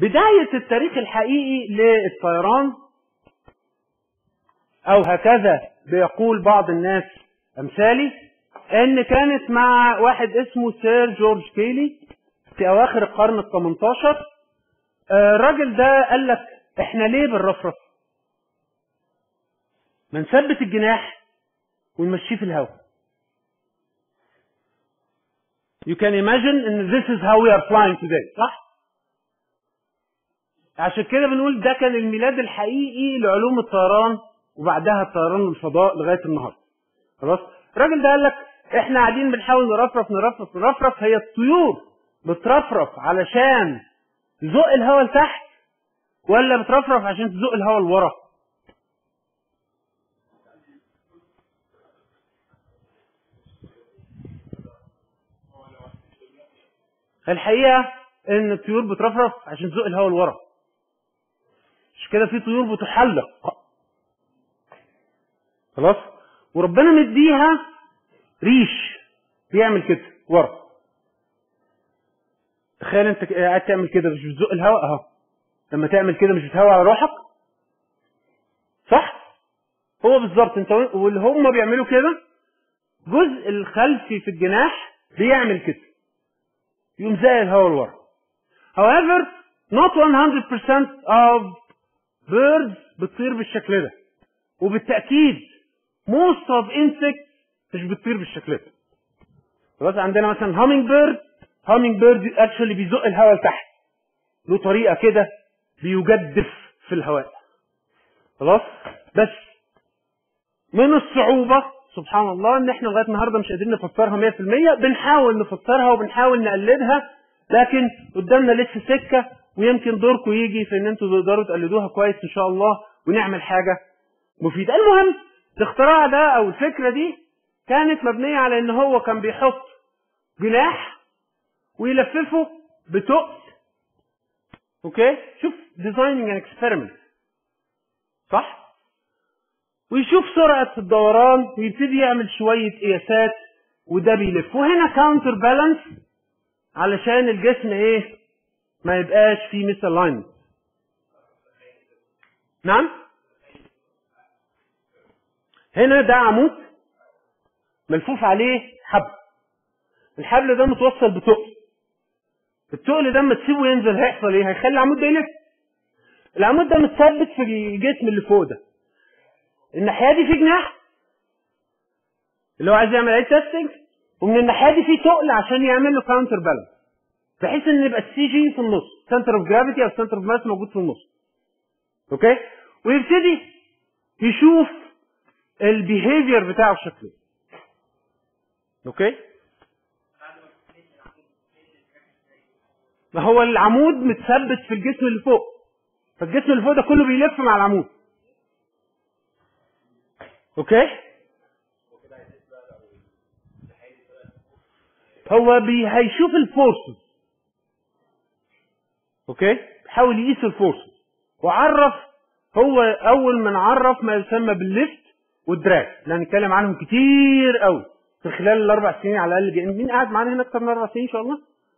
بداية التاريخ الحقيقي للطيران او هكذا بيقول بعض الناس امثالي ان كانت مع واحد اسمه سير جورج كيلي في اواخر القرن ال 18 الراجل ده قال لك احنا ليه بنرفرف ما نثبت الجناح ونمشيه في الهواء You can imagine ان this is how we are flying today صح؟ عشان كده بنقول ده كان الميلاد الحقيقي لعلوم الطيران وبعدها الطيران للفضاء لغايه النهارده. خلاص؟ الراجل ده قال لك احنا قاعدين بنحاول نرفرف نرفرف نرفرف هي الطيور بترفرف علشان تزق الهواء لتحت ولا بترفرف عشان تزق الهواء لورا؟ الحقيقه ان الطيور بترفرف عشان تزق الهواء لورا. مش كده في طيور بتحلق خلاص وربنا مديها ريش بيعمل كده ورا تخيل انت قاعد تعمل كده مش بتزق الهواء اهو لما تعمل كده مش بتهوى على روحك صح هو بالظبط انت واللي هم بيعملوا كده الجزء الخلفي في الجناح بيعمل كده يقوم زي الهواء لورا however not 100% of birds بتطير بالشكل ده وبالتأكيد most of insects مش بتطير بالشكل ده خلاص عندنا مثلا هامينج بيرد هامينج بيرد اكشولي بيزق الهواء لتحت له طريقه كده بيجدف في الهواء خلاص بس من الصعوبة سبحان الله ان احنا لغايه النهارده مش قادرين نفسرها 100% بنحاول نفسرها وبنحاول نقلدها لكن قدامنا لسه سكه ويمكن دوركم يجي في ان انتوا تقدروا تقلدوها كويس ان شاء الله ونعمل حاجه مفيده. المهم الاختراع ده او الفكره دي كانت مبنيه على ان هو كان بيحط جناح ويلففه بتقل اوكي شوف ديزايننج ان اكسبيرمنت صح ويشوف سرعه الدوران ويبتدي يعمل شويه قياسات وده بيلف وهنا كاونتر بالانس علشان الجسم ايه ما يبقاش فيه مس الاينمنت نعم هنا ده عمود ملفوف عليه حبل الحبل ده متوصل بتقل التقل ده اما تسيبه ينزل هيحصل ايه هيخلي العمود ده يلف العمود ده متثبت في الجسم اللي فوق ده الناحيه دي في جناح اللي هو عايز يعمل عليه تيستنج ومن الناحيه دي في تقل عشان يعمل له كاونتر بالانس بحيث ان يبقى السي جي في النص سنتر اوف جرافيتي او سنتر اوف ماس موجود في النص اوكي ويبتدي يشوف البيهيفير بتاعه شكله اوكي ما هو العمود متثبت في الجسم اللي فوق فالجسم اللي فوق ده كله بيلف مع العمود اوكي هو بي هيشوف الفورسز اوكي بيحاول يقيس الفورسز وعرف هو اول من عرف ما يسمى بالليفت والدراج اللي هنتكلم عنهم كتير قوي في خلال الاربع سنين على الاقل جايين مين قاعد معانا هنا اكتر من اربع سنين ان شاء الله؟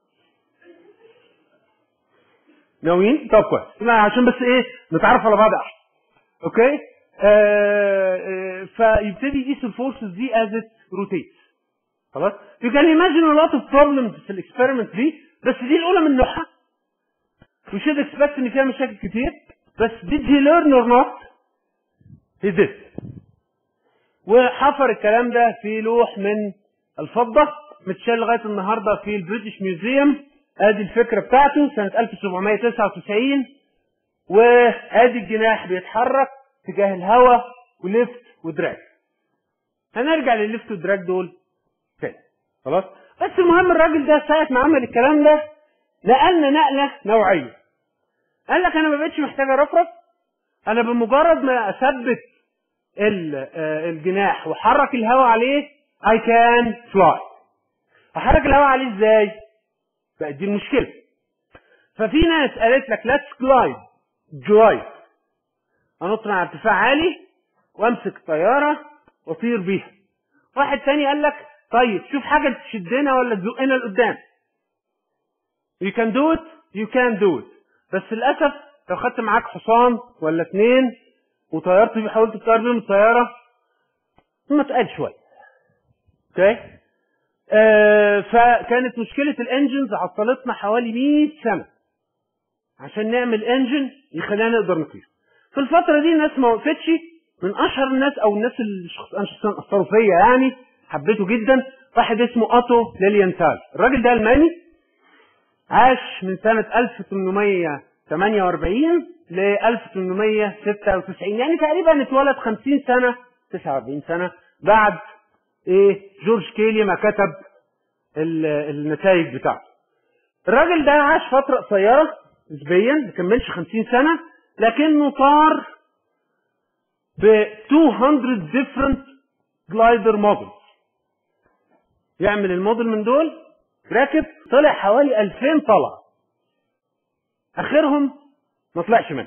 ناويين؟ طب كويس لا عشان بس ايه نتعرف على بعض احسن اوكي؟ آه آه فيبتدي يقيس الفورسز دي از ات روتيت خلاص؟ You can imagine a lot of problems في الاكسبيرمنت دي بس دي الاولى من نوعها We should expect ان فيها مشاكل كتير بس did he learn or not؟ He did وحفر الكلام ده في لوح من الفضة متشال لغاية النهاردة في البريتش ميوزيوم ادي الفكرة بتاعته سنة 1799 وادي الجناح بيتحرك تجاه الهواء وليفت ودراج هنرجع للليفت ودراج دول تاني خلاص بس المهم الراجل ده ساعة ما عمل الكلام ده نقلنا نقلة نوعية قال لك انا ما بقتش محتاج ارفرف انا بمجرد ما اثبت الجناح وحرك الهواء عليه I can fly احرك الهواء عليه ازاي بقت دي المشكله ففي ناس قالت لك let's glide glide انط على ارتفاع عالي وامسك طياره واطير بيها واحد تاني قال لك طيب شوف حاجه تشدنا ولا تزقنا لقدام you can do it you can do it بس للاسف لو خدت معاك حصان ولا اتنين وطيرت بيه حاولت تطير بيهم الطياره هم تقال شويه اوكي آه فكانت مشكله الانجنز عطلتنا حوالي 100 سنه عشان نعمل انجن يخلينا نقدر نطير في الفتره دي الناس ما وقفتش من اشهر الناس او الناس اللي شخص- اثروا فيا يعني حبيته جدا واحد اسمه اوتو ليليانثال الراجل ده الماني عاش من سنة 1848 ل 1896 يعني تقريبا اتولد 50 سنة 49 سنة بعد ايه جورج كيلي ما كتب ال- النتائج بتاعته الراجل ده عاش فترة قصيرة نسبيا ما كملش 50 سنة لكنه طار ب 200 different glider models يعمل الموديل من دول راكب طلع حوالي 2000 طلعة اخرهم ما طلعش منها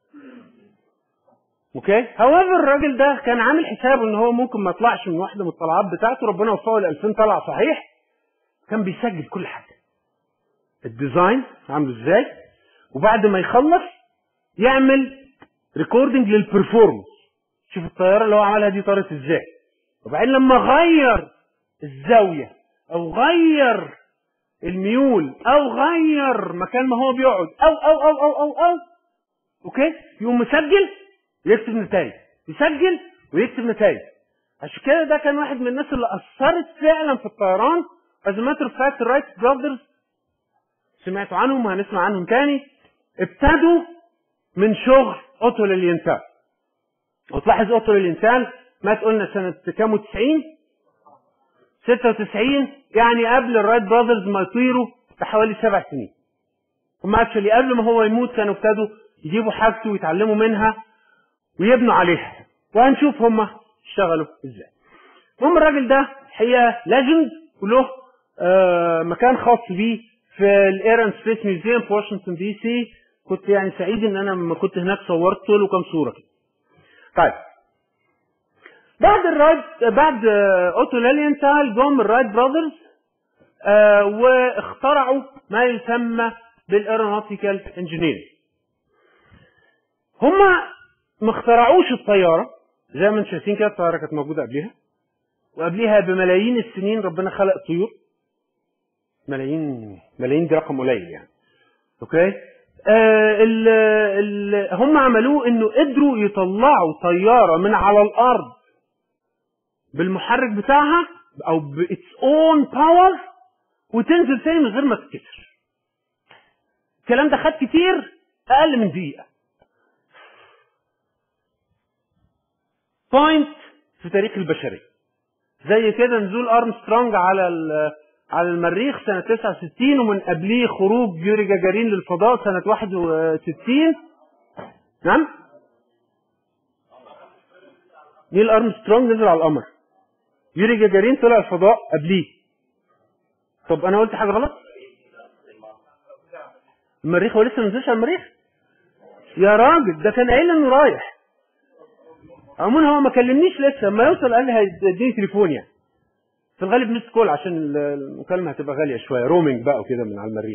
اوكي هاويفر الراجل ده كان عامل حسابه ان هو ممكن ما يطلعش من واحده من الطلعات بتاعته ربنا وفقه ل 2000 طلعه صحيح كان بيسجل كل حاجه الديزاين عامله ازاي وبعد ما يخلص يعمل ريكوردنج للبرفورمانس شوف الطياره اللي هو عملها دي طارت ازاي وبعدين لما غير الزاويه او غير الميول او غير مكان ما هو بيقعد او او او او او او اوكي يقوم مسجل يكتب نتائج يسجل ويكتب نتائج عشان كده ده كان واحد من الناس اللي اثرت فعلا في الطيران از ماتر اوف فاكت الرايت براذرز سمعتوا عنهم وهنسمع عنهم تاني ابتدوا من شغل اوتو للانسان وتلاحظ اوتو للانسان مات قلنا سنة كام وتسعين 96 يعني قبل الرايت براذرز ما يطيروا بحوالي سبع سنين هم اكشلي قبل ما هو يموت كانوا ابتدوا يجيبوا حاجته ويتعلموا منها ويبنوا عليها وهنشوف هم اشتغلوا ازاي المهم الراجل ده حقيقه ليجند وله آه مكان خاص بيه في الاير اند سبيس ميوزيوم في واشنطن دي سي كنت يعني سعيد ان انا لما كنت هناك صورت له كام صوره كده طيب بعد الرايت بعد آه، اوتو ليلينثال جم الرايت براذرز آه واخترعوا ما يسمى بالايرونوتيكال انجينيرنج هما ما اخترعوش الطياره زي ما انتم شايفين كده الطياره كانت موجوده قبلها وقبلها بملايين السنين ربنا خلق طيور ملايين ملايين دي رقم قليل يعني اوكي آه ال ال هم عملوه انه قدروا يطلعوا طياره من على الارض بالمحرك بتاعها او بإتس اون باور وتنزل تاني من غير ما تتكسر الكلام ده خد كتير اقل من دقيقه بوينت في تاريخ البشريه زي كده نزول ارمسترونج على ال- على المريخ سنة 69 ومن قبليه خروج يوري جاجارين للفضاء سنة 61 نعم نيل ارمسترونج نزل على القمر يوري جاجارين طلع الفضاء قبليه طب انا قلت حاجة غلط المريخ هو لسه ما نزلش على المريخ يا راجل ده كان قايل انه رايح عموما هو ما كلمنيش لسه لما يوصل قال لي هيديني تليفون يعني في الغالب مس كول عشان ال- المكالمه هتبقى غاليه شويه رومينج بقى وكده من على المريخ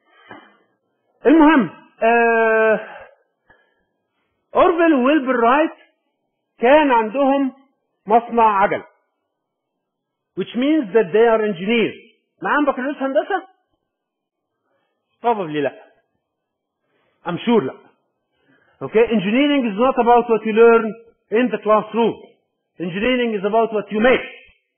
المهم آه اورفل وويلبر رايت كان عندهم مصنع عجل which means that they are engineers معاهم بكالوريوس هندسه probably لا I'm sure لا Okay, engineering is not about what you learn in the classroom. Engineering is about what you make.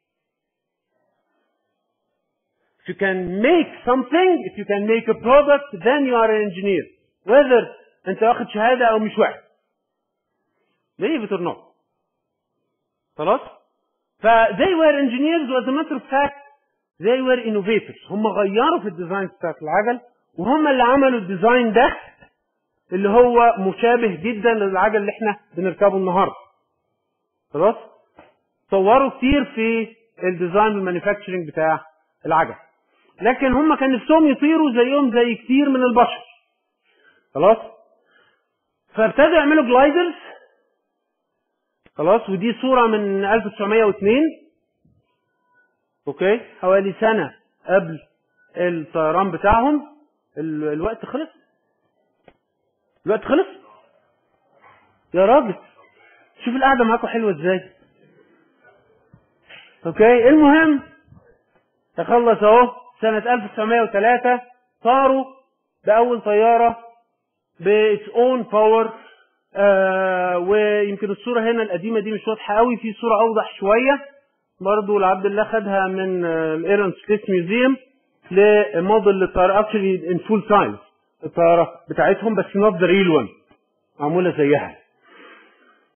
If you can make something, if you can make a product, then you are an engineer. Whether انت واخد شهادة او مش واخد. Believe it or not. خلاص؟ ف they were engineers as a matter of fact they were innovators. هم غيروا في الديزاين بتاعت العجل وهم اللي عملوا الديزاين ده اللي هو مشابه جدا للعجل اللي احنا بنركبه النهارده. خلاص؟ صوروا كتير في الديزاين والمانيفاكتشرنج بتاع العجل. لكن هم كان نفسهم يطيروا زيهم زي كتير من البشر. خلاص؟ فابتدوا يعملوا جلايدرز خلاص ودي صورة من 1902 اوكي حوالي سنة قبل الطيران بتاعهم ال- الوقت خلص الوقت خلص يا راجل شوف القعده معاكم حلوه ازاي اوكي المهم تخلص اهو سنة 1903 طاروا بأول طيارة بإتس اون باور ويمكن الصورة هنا القديمة دي مش واضحة قوي في صورة أوضح شوية برضو لعبد الله خدها من الايرون سبيس ميوزيوم لموديل للطيارة اكشلي ان فول سايز الطيارة بتاعتهم بس نوت ذا ريل وان معمولة زيها